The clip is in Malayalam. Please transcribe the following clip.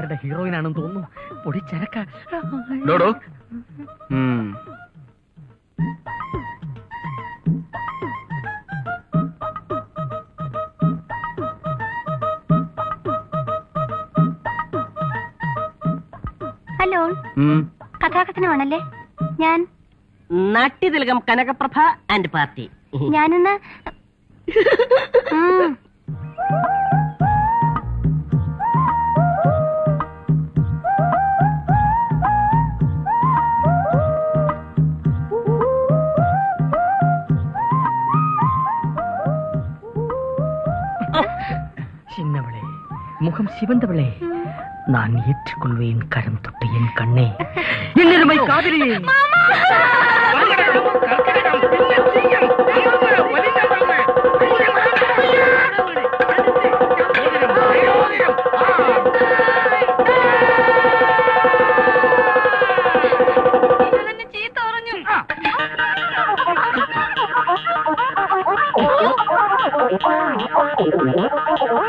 സിനിമക്കാരുടെ ഹീറോയിൻ ആണെന്ന് തോന്നുന്നു പൊടിച്ചരക്ക ഡോഡോ ഉം. ഹലോ ഉം. കഥാകഥനമാണല്ലേ ഞാൻ നാട്യതിലകം കനകപ്രഭ ആൻഡ് പാർട്ടി ഞാനിന്ന് ഉം. சின்னவளே முகம் சிவந்தவளே நான் ஏற்றுக்கொள்வேன் கரம் தொட்டு என் கண்ணே என்னிருமை காதலியே ചീത്ത പറഞ്ഞു